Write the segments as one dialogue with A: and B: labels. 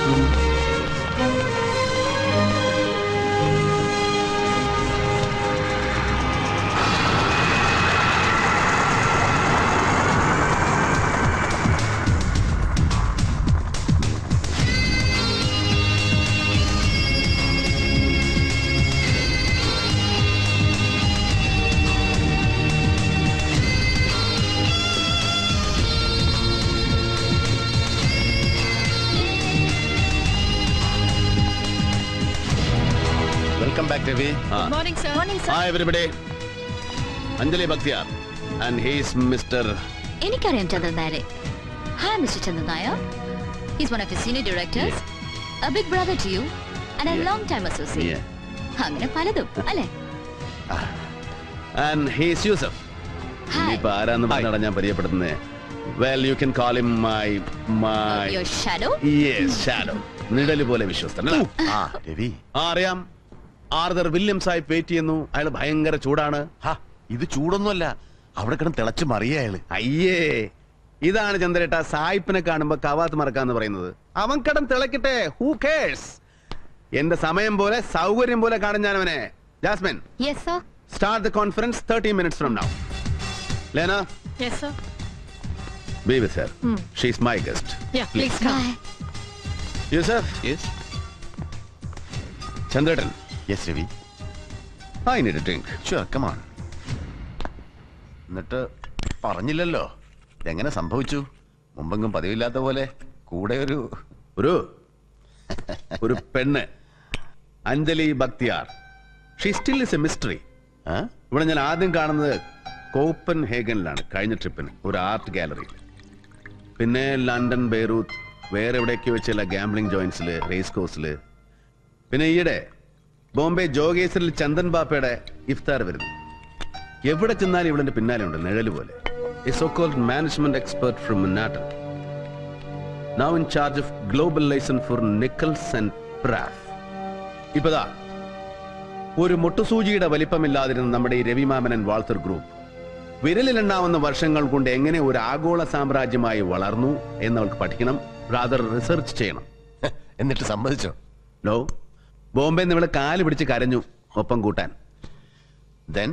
A: Welcome back Ravi
B: morning sir morning
A: hi everybody Anjali Bakhtiyar and he's mister
B: എനിക്കറിയാം ചന്ദ്രൻ നായരെ hi mister Chandran Nair he's one of you senior directors a big brother to you and a
A: Yeah.
B: Long time associate അങ്ങനെ പലതും അല്ലേ
A: and he's Yusuf
B: hi
A: ഇപ്പൊ ആരാന്ന് പറഞ്ഞാണ് ഞാൻ പരിചയപ്പെടുന്നത് well you can call him my my
B: your shadow
A: yes shadow നിഴല് പോലെ വിശ്വസ്തൻ അല്ലേ?
C: ആ രവി
A: ആ അറിയാം ആർദർ വില്യംസ് ആയി വെയിറ്റ് ചെയ്യുന്നു അയാൾ ഭയങ്കര ചൂടാണ്
C: ഹാ ഇത് ചൂടൊന്നുമല്ല അവിടെ കിടന്ന് തിളച്ച് മറിയ അയാള്
A: അയ്യേ ഇതാണ് ചന്ദ്രേട്ട സായിപ്പിനെ കാണുമ്പോ കവാത്ത് മറക്കാന്ന് പറയുന്നത് അവൻ കടം തിളക്കട്ടെ ഹൂ കേഴ്സ് എന്റെ സമയം പോലെ സൗകര്യം പോലെ കാണും ഞാൻ അവനെ Jasmine
B: yes sir
A: start the conference thirty minutes from now Lena
D: Yes, sir.
A: Be with her she's my guest
D: Yeah, please come.
B: Bye
A: Yusuf
C: yes
A: Chandrettan
C: yes Ravi
A: I need drink
C: sure come on എന്നിട്ട് പറഞ്ഞില്ലല്ലോ എങ്ങനെ സംഭവിച്ചു മുമ്പെങ്കും പതിവില്ലാത്ത പോലെ കൂടെ ഒരു
A: ഒരു ഒരു പെണ്ണ് Anjali Bakhtiyar she still is a mystery
C: ആ?
A: ഇവിടെ ഞാൻ ആദ്യം കാണുന്നത് കോപ്പൻ ഹേഗനിലാണ് കഴിഞ്ഞ ട്രിപ്പിന് ഒരു ആർട്ട് ഗാലറിയിൽ പിന്നെ ലണ്ടൻ ബെയ്റൂത്ത് വേറെ എവിടെയൊക്കെയോ ചില ഗാംബ്ലിംഗ് ജോയിന്റ്സിൽ റേസ് കോഴ്സിൽ പിന്നെ ഈയിടെ ബോംബെ ജോഗേശ്വരിൽ ചന്ദൻ ബാപ്പയുടെ ഇഫ്താർ വരുന്നു എവിടെ ചെന്നാലും ഇവളെന്റെ പിന്നാലെ ഉണ്ട് നിഴല് പോലെ a so called management expert from മുന്നാട്ടൻ now in charge of global liaison for nickels and പ്രാഫ് ഇപ്പതാ ഒരു മുട്ടുസൂചിയുടെ വലിപ്പമില്ലാതിരുന്ന നമ്മുടെ ഈ രവിമാമനൻ വാൾത്തർ ഗ്രൂപ്പ് വിരലിലെണ്ണാവുന്ന വർഷങ്ങൾ കൊണ്ട് എങ്ങനെ ഒരു ആഗോള സാമ്രാജ്യമായി വളർന്നു എന്നവൾക്ക് പഠിക്കണം റാദർ റിസർച്ച് ചെയ്യണം
C: എന്നിട്ട് സമ്മതിച്ചോ
A: ലോ ബോംബെ നിന്ന് ഇവള് കാല് പിടിച്ച് കരഞ്ഞു ഒപ്പം കൂട്ടാൻ
C: ദെൻ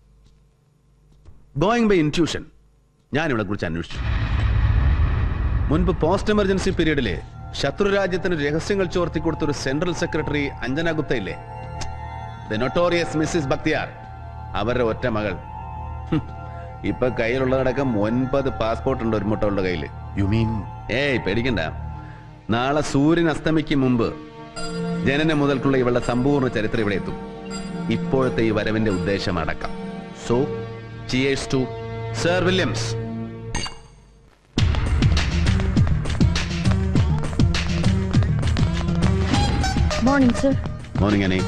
A: ഗോയിങ് ബൈ ഇൻറ്റ്യൂഷൻ ഞാൻ ഇവളെ കുറിച്ച് അന്വേഷിച്ചു മുൻപ് പോസ്റ്റ് എമർജൻസി പീരീഡില് ശത്രു രാജ്യത്തിന് രഹസ്യങ്ങൾ ചോർത്തി കൊടുത്ത ഒരു സെൻട്രൽ സെക്രട്ടറി അഞ്ജന ഗുപ്ത ഇല്ലേ ദ നൊട്ടോറിയസ് മിസ്സിസ് ബക്തിയാർ അവരുടെ ഒറ്റ മകൾ ഹും, ഇപ്പൊ കയ്യിലുള്ളതടക്കം ഒൻപത് പാസ്പോർട്ട് ഉണ്ട് ഒരു മുട്ടകളുടെ കയ്യില്
C: യു മീൻ
A: ഏയ് പേടിക്കണ്ട നാളെ സൂര്യൻ അസ്തമിക്കും മുമ്പ് ജനനം മുതൽക്കുള്ള ഇവളുടെ സമ്പൂർണ്ണ ചരിത്രം ഇവിടെ എത്തും ഇപ്പോഴത്തെ ഈ വരവിന്റെ ഉദ്ദേശം അടക്കം so cheers to sir Williams
B: morning sir
A: morning Ani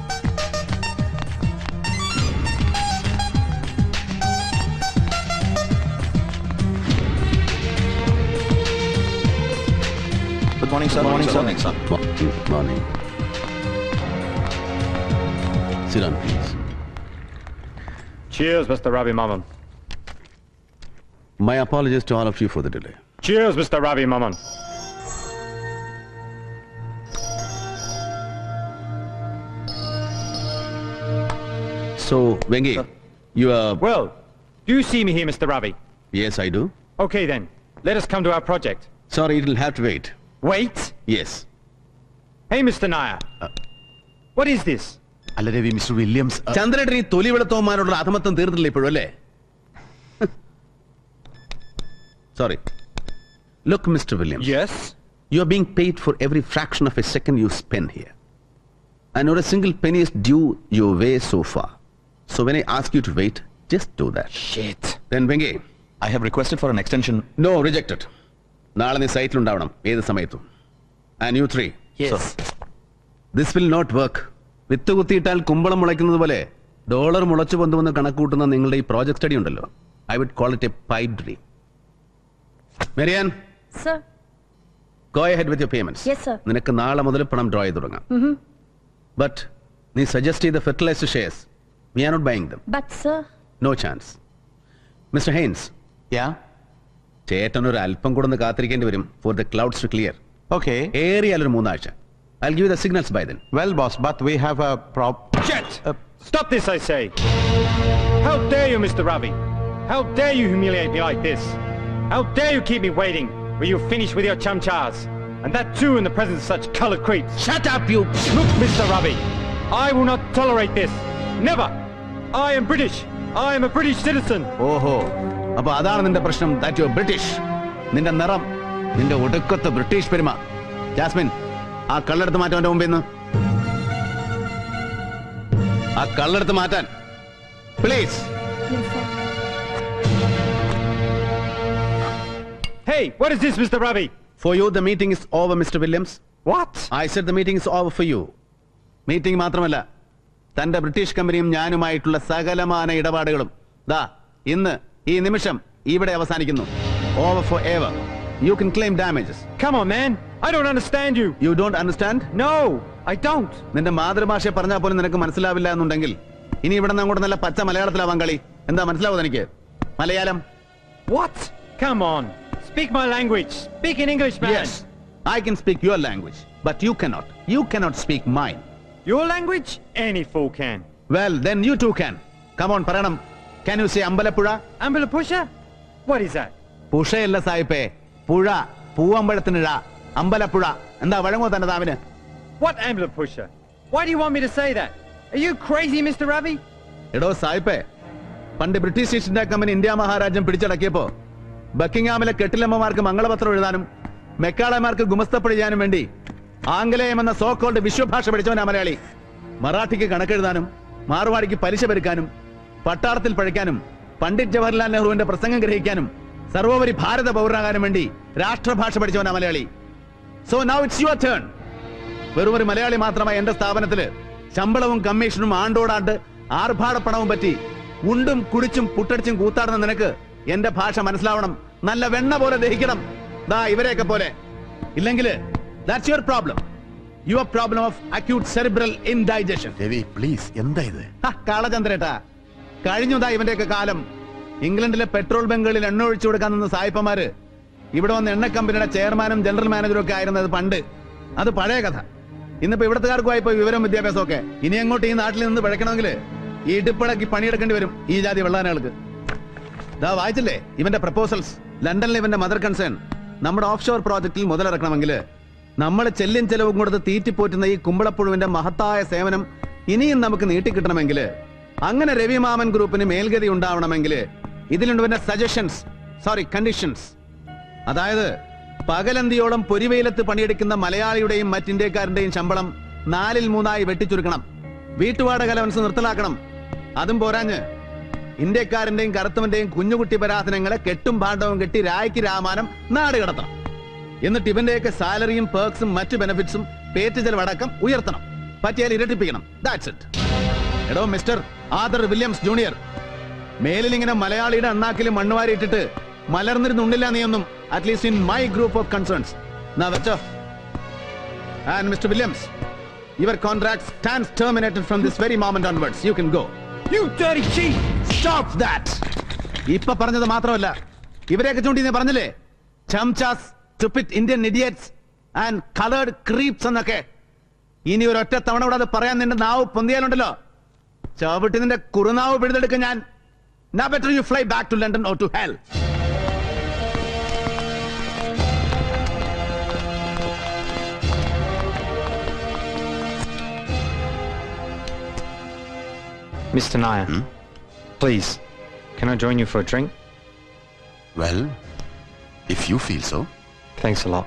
C: good morning sir morning sir
A: morning Sit down, please.
E: Cheers, Mr. Ravi Maman.
A: My apologies to all of you for the delay.
E: Cheers, Mr. Ravi Maman.
A: So, Vengi, you are.
E: Well, do you see me here, Mr. Ravi?
A: Yes, I do.
E: Okay then, let us come to our project.
A: Sorry, it'll have to wait.
E: Wait!
A: Yes.
E: Hey, Mr. Nair. what is this?
C: അല്ല Ravi mister Williams uh,
A: ചന്ദ്രേട്ടൻ ഈ തൊലി വെളുത്തവന്മാരോടുള്ള അധമത്വം തീർന്നില്ല ഇപ്പോഴും അല്ലേ sorry look mister William
E: Yes?
A: You are being paid for every fraction of a second you spend here. And not a single penny is due your way so far. So when I ask you to wait, just do that.
E: Shit.
A: Then Vengi,
F: I have requested for an extension.
A: no, rejected. നാളെ നീ സൈറ്റിലുണ്ടാവണം ഏത് സമയത്തും and you three
E: Yes.
A: This will not work with കുത്തിയിട്ടാൽ കുമ്പളം മുളയ്ക്കുന്നത് പോലെ dollar മുളച്ചു പൊന്തുമെന്ന് കണക്കൂട്ടുന്ന നിങ്ങളുടെ ഈ പ്രോജക്ട് സ്റ്റഡി ഉണ്ടല്ലോ I would call it a pipe dream മെരിയാൻ
D: Sir.
A: Go head with your payments
D: Yes, sir.
A: നിനക്ക് നാളെ മുതൽ പണം ഡ്രോ ചെയ്ത് തുടങ്ങാം ബട്ട് നീ സജസ്റ്റ് ചെയ്ത fertilised shares we are not buying them
D: But, sir.
A: No chance mister Haynes
C: yeah?
A: ചേട്ടൻ ഒരു അല്പം കൂടെ ഒന്ന് കാത്തിരിക്കേണ്ടി വരും for the clouds to clear
D: Okay.
A: ഏറിയാലൊരു മൂന്നാഴ്ച I give the signals by then
D: Well, boss, but we have a prob.
E: Shit! Stop this, I say! How dare you, Mr. Ravi? How dare you humiliate me like this? How dare you keep me waiting when you're finished with your chumchas? And that too in the presence of such colored creeps.
A: Shut up, you!
E: Look, Mr. Ravi, I will not tolerate this. Never! I am British. I am a British citizen.
A: ഓഹോ അപ്പൊ അതാണ് നിന്റെ പ്രശ്നം that you British നിന്റെ നിറം നിന്റെ ഒടുക്കത്തെ British പെരുമ ജാസ്മിൻ ആ കള്ളെടുത്ത് മാറ്റാൻ അവന്റെ മുമ്പിൽ നിന്ന് ആ കള്ളെടുത്ത് മാറ്റാൻ please
E: Hey, what is this, Mr. Ravi?
A: For you the meeting is over mister Williams
E: What?
A: I said the meeting is over for you meeting മാത്രമല്ല തന്റെ ബ്രിട്ടീഷ് കമ്പനിയും ഞാനുമായിട്ടുള്ള സകലമാന ഇടപാടുകളും ദാ ഇന്ന് ഈ നിമിഷം ഇവിടെ അവസാനിക്കുന്നു over for ever you can claim damages
E: Come on, man. I don't understand you.
A: You don't understand
E: No, I don't.
A: നിന്റെ മാതൃഭാഷ പറഞ്ഞാൽ പോലും നിനക്ക് മനസ്സിലാവില്ല എന്നുണ്ടെങ്കിൽ ഇനി ഇവിടെ നിന്ന് അങ്ങോട്ട് നല്ല പച്ച മലയാളത്തിലാവാൻ കളി എന്താ മനസ്സിലാവും എനിക്ക് Malayalam
E: What? Come on. Speak my language. Speak in English, man.
A: Yes I can speak your language but you cannot you cannot speak mine
E: Your language? Any fool can.
A: Well then you too can come on പറയണം can you say Ambalappuzha
E: Ambula pusher? What is that?
A: പുഷയല്ല സായിപ്പേ പുഴ പൂവമ്പഴത്തിന് ഴ അമ്പലപ്പുഴ എന്താ വഴങ്ങോ തന്റെ താവിന്
E: What ambula pusher? Why do you want me to say that? Are you crazy, Mr. Ravi?
A: എടോ സായിപ്പേ പണ്ട് British East India company India മഹാരാജ്യം പിടിച്ചടക്കിയപ്പോ ബക്കിംഗ്ഹാമിലെ കെട്ടിലമ്മമാർക്ക് മംഗളപത്രം എഴുതാനും മെക്കാളമാർക്ക് ഗുമസ്തപ്പഴ ചെയ്യാനും വേണ്ടി ആംഗലേയം എന്ന സോ കോൾഡ് വിശ്വഭാഷ പഠിച്ചവനാ മലയാളി മറാഠിക്ക് കണക്കെഴുതാനും മാർവാടിക്ക് പലിശ പെരുക്കാനും പട്ടാളത്തിൽ പഴയ്ക്കാനും പണ്ഡിറ്റ് ജവഹർലാൽ നെഹ്റുവിന്റെ പ്രസംഗം ഗ്രഹിക്കാനും സർവോപരി ഭാരത പൗരനാകാനും വേണ്ടി രാഷ്ട്രഭാഷ പഠിച്ചവനാ Malayali so now it's your turn വെറും ഒരു മലയാളി മാത്രമായ എന്റെ സ്ഥാപനത്തില് ശമ്പളവും കമ്മീഷനും ആണ്ടോടാണ്ട് ആർഭാടപ്പണവും പറ്റി ഉണ്ടും കുടിച്ചും പുട്ടടിച്ചും കൂത്താടുന്ന നിനക്ക് എന്റെ ഭാഷ മനസ്സിലാവണം നല്ല വെണ്ണ പോലെ ദഹിക്കണം ദാ ഇവരെയൊക്കെ പോലെ ഇല്ലെങ്കിൽ that's your problem your problem of acute cerebral indigestion
C: Ravi please എന്താ ഇത്
A: കാളചന്ദ്രേട്ടാ കഴിഞ്ഞതാ ഇവന്റെയൊക്കെ കാലം ഇംഗ്ലണ്ടിലെ പെട്രോൾ ബങ്കുകളിൽ എണ്ണ ഒഴിച്ചു കൊടുക്കാൻ നിന്ന സായിപ്പന്മാര് ഇവിടെ വന്ന് എണ്ണ കമ്പനിയുടെ ചെയർമാനും ജനറൽ മാനേജറും ഒക്കെ ആയിരുന്നത് പണ്ട് അത് പഴയ കഥ ഇന്നിപ്പോ ഇവിടത്തുകാർക്കുമായി ഇപ്പൊ വിവരം വിദ്യാഭ്യാസം ഒക്കെ ഇനി അങ്ങോട്ട് ഈ നാട്ടിൽ നിന്ന് പിഴക്കണമെങ്കിൽ ഈ ഇടിപ്പിളക്കി പണിയെടുക്കേണ്ടി വരും ഈ ജാതി വെള്ളാനകൾക്ക് ദാ വായിച്ചില്ലേ ഇവന്റെ പ്രപ്പോസൽസ് ലണ്ടനിൽ ഇവന്റെ മദർ കൺസേൺ നമ്മുടെ ഓഫ് ഷോർ പ്രോജക്റ്റിൽ മുതലിറക്കണമെങ്കിൽ നമ്മൾ ചെല്ലും ചെലവും കൊടുത്ത് തീറ്റിപ്പോറ്റുന്ന ഈ കുമ്പളപ്പുഴുവിന്റെ മഹത്തായ സേവനം ഇനിയും നമുക്ക് നീട്ടിക്കിട്ടണമെങ്കിൽ അങ്ങനെ രവിമാമൻ ഗ്രൂപ്പിന് മേൽഗതി ഉണ്ടാവണമെങ്കിൽ ഇതിലുണ്ട് ഇവന്റെ സജഷൻസ് സോറി കണ്ടീഷൻസ് അതായത് പകലന്തിയോളം പൊരിവെയിലത്ത് പണിയെടുക്കുന്ന മലയാളിയുടെയും മറ്റിന്ത്യക്കാരന്റെയും ശമ്പളം നാലിൽ മൂന്നായി വെട്ടിച്ചുരുക്കണം വീട്ടുവാടക അലവൻസ് നിർത്തലാക്കണം അതും പോരാഞ്ഞ് ഇന്ത്യക്കാരന്റെയും കറുത്തവന്റെയും കുഞ്ഞുകുട്ടി പരാധനങ്ങളെ കെട്ടും ഭാണ്ഡവും കെട്ടി രായ്ക്ക് രാമാനം നാട് കടത്തണം എന്നിട്ട് ഇവന്റെയൊക്കെ സാലറിയും പേർക്സും മറ്റു ബെനിഫിറ്റ്സും പേറ്റ് ചെലവടക്കം ഉയർത്തണം പറ്റിയാൽ ഇരട്ടിപ്പിക്കണം ദാറ്റ്സ് ഇറ്റ് എടോ മിസ്റ്റർ ആദർ വില്യംസ് ജൂനിയർ മേലിൽ ഇങ്ങനെ മലയാളിയുടെ അണ്ണാക്കിൽ മണ്ണുവാരി ഇട്ടിട്ട് മലർന്നിരുന്നുണ്ടില്ല നീയൊന്നും at least in my group of concerns എന്നാ വെച്ചോ and mister Williams your contract stands terminated from this very moment onwards you can go
E: You dirty cheat!
A: Stop that ഇപ്പൊ പറഞ്ഞത് മാത്രമല്ല ഇവരെയൊക്കെ ചൂണ്ടി നീ പറഞ്ഞില്ലേ chamchas stupid Indian idiots and coloured creeps എന്നൊക്കെ ഇനി ഒരൊറ്റ തവണ കൂടെ അത് പറയാൻ നിന്റെ നാവ് പൊന്തിയാലുണ്ടല്ലോ ചവിട്ടി നിന്റെ കുറുനാവ് പിഴുതെടുക്കും ഞാൻ Now better you fly back to London or to hell.
E: Mr. Nair, please, can I join you for a drink?
C: Well if you feel so
E: Thanks a lot.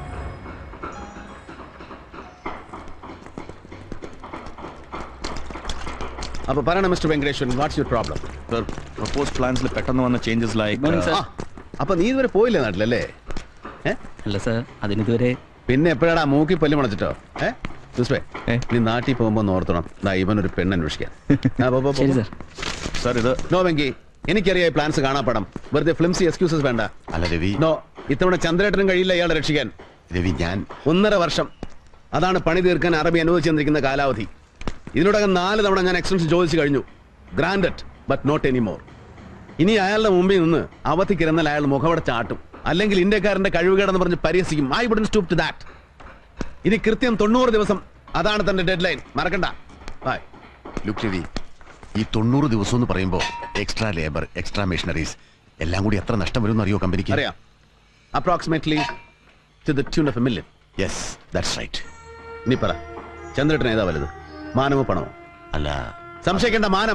A: അപ്പൊ പറയണം mister Venkateswaran what's your problem
F: Sir, proposed plans പെട്ടെന്ന് വന്ന changes like
G: Morning, sir.
A: അപ്പൊ നീ ഇതുവരെ പോയില്ലേ നാട്ടിലല്ലേ ഏ?
G: അല്ല സാർ അതിനിതുവരെ
A: പിന്നെ എപ്പോഴാടാ മൂക്കി പല്ല് മുളച്ചിട്ടോ ഏ സുസ്വേ
F: ഏ?
A: നീ നാട്ടിൽ പോകുമ്പോ ഒന്ന് ഓർത്തണം ദാ ഇവനൊരു പെണ്ണ് അന്വേഷിക്കാൻ ആ, പോ, പോ, പോ,
G: ശരി
A: പോ.
G: സാർ
F: സർ ഇത്
A: നോ വെങ്കി എനിക്കറിയാം ഈ പ്ലാൻസ് കാണാപ്പടം വെറുതെ ഫ്ലിംസി എക്സ്ക്യൂസസ് വേണ്ട
C: അല്ല രവി
A: നോ ഇത്തവണ ചന്ദ്രേട്ടനും കഴിയില്ല ഇയാളെ രക്ഷിക്കാൻ
C: രവി ഞാൻ
A: ഒന്നര വർഷം അതാണ് പണി തീർക്കാൻ അറബി അനുവദിച്ചു തന്നിരിക്കുന്ന കാലാവധി ഇതിനോടകം നാല് തവണ ഞാൻ എക്സ്റ്റൻഷൻ ചോദിച്ചു കഴിഞ്ഞു ഗ്രാൻഡഡ് ബട്ട് നോട്ട് എനിമോർ ഇനി അയാളുടെ മുമ്പിൽ നിന്ന് അവധിക്കിരുന്നാൽ അയാൾ മുഖവിടെ ചാട്ടും അല്ലെങ്കിൽ ഇന്ത്യക്കാരന്റെ കഴിവുകേടെന്ന് പറഞ്ഞ് പരിഹസിക്കും I wouldn't stoop to that ഇനി കൃത്യം തൊണ്ണൂറ് ദിവസം അതാണ് തന്റെ ഡെഡ് ലൈൻ മറക്കണ്ട ബൈ
C: ലുക്ക് രവി ഈ തൊണ്ണൂറ് ദിവസം എന്ന് പറയുമ്പോൾ എക്സ്ട്രാ ലേബർ എക്സ്ട്രാ മെഷീനറീസ് എല്ലാം കൂടി എത്ര നഷ്ടം വരും അറിയോ കമ്പനിക്ക്
A: അറിയാം approximately to the tune of a million
C: yes that's right
A: ഇനി പറ ചന്ദ്രട്ടൻ ഏതാ വലുത് മാനമോ പണമോ
C: അല്ല
A: സംശയിക്കേണ്ട മാനം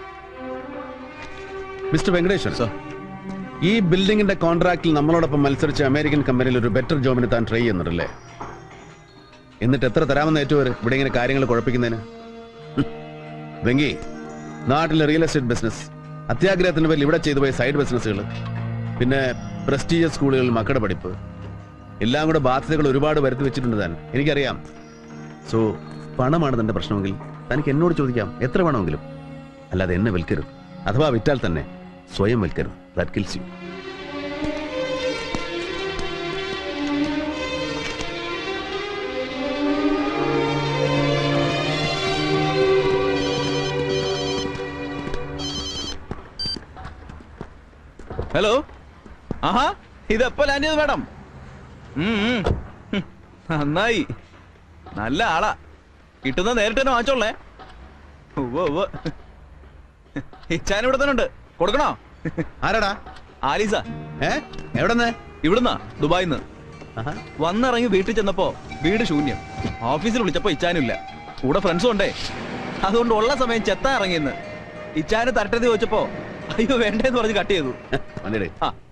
A: മിസ്റ്റർ വെങ്കടേശ്വർ
F: Sir.
A: ഈ ബിൽഡിംഗിന്റെ കോൺട്രാക്റ്റിൽ നമ്മളോടൊപ്പം മത്സരിച്ച അമേരിക്കൻ കമ്പനിയിൽ ഒരു ബെറ്റർ ജോബിന് താൻ ട്രൈ ചെയ്യുന്നുണ്ടല്ലേ എന്നിട്ട് എത്ര തരാമെന്ന് ഏറ്റുവർ ഇവിടെ ഇങ്ങനെ കാര്യങ്ങൾ കുഴപ്പിക്കുന്നതിന് ഹും. വെങ്കി നാട്ടിലെ റിയൽ എസ്റ്റേറ്റ് ബിസിനസ് അത്യാഗ്രഹത്തിന് പേരിൽ ഇവിടെ ചെയ്തു പോയ സൈഡ് ബിസിനസ്സുകൾ പിന്നെ പ്രസ്റ്റീജിയസ് സ്കൂളുകളിൽ മക്കളുടെ പഠിപ്പ് എല്ലാം കൂടെ ബാധ്യതകൾ ഒരുപാട് വരുത്തി വെച്ചിട്ടുണ്ട് താൻ എനിക്കറിയാം സോ പണമാണ് തന്റെ പ്രശ്നമെങ്കിൽ തനിക്ക് എന്നോട് ചോദിക്കാം എത്ര വേണമെങ്കിലും അല്ലാതെ എന്നെ വിൽക്കരുത് അഥവാ വിറ്റാൽ തന്നെ സ്വയം വിൽക്കരുത് ദാറ്റ് കിൽസ് യു
F: ഹലോ ആഹാ ഇതെപ്പോ ലാൻഡ് ചെയ്തു മാഡം നന്നായി നല്ല ആളാ കിട്ടുന്ന നേരിട്ട് തന്നെ വാങ്ങിച്ചോളേ ഉവ്വ് ഉവ്വ് ഇച്ചാൻ ഇവിടെ തന്നെ ഉണ്ട് കൊടുക്കണോ
A: ആരാടാ
F: ആലീസ
A: ഏ എവിടെന്ന്
F: ഇവിടുന്നാ ദുബായിന്ന് വന്നിറങ്ങി വീട്ടിൽ ചെന്നപ്പോ വീട് ശൂന്യം ഓഫീസിൽ വിളിച്ചപ്പോ ഇച്ചാനില്ല കൂടെ ഫ്രണ്ട്സും ഉണ്ടേ അതുകൊണ്ട് ഉള്ള സമയം ചെത്താൻ ഇറങ്ങിയെന്ന് ഇച്ചാന് തരട്ടെന്ന് ചോദിച്ചപ്പോ അയ്യോ വേണ്ടേന്ന് പറഞ്ഞ് കട്ട് ചെയ്തു
A: വണ്ടിയുടെ
F: ആ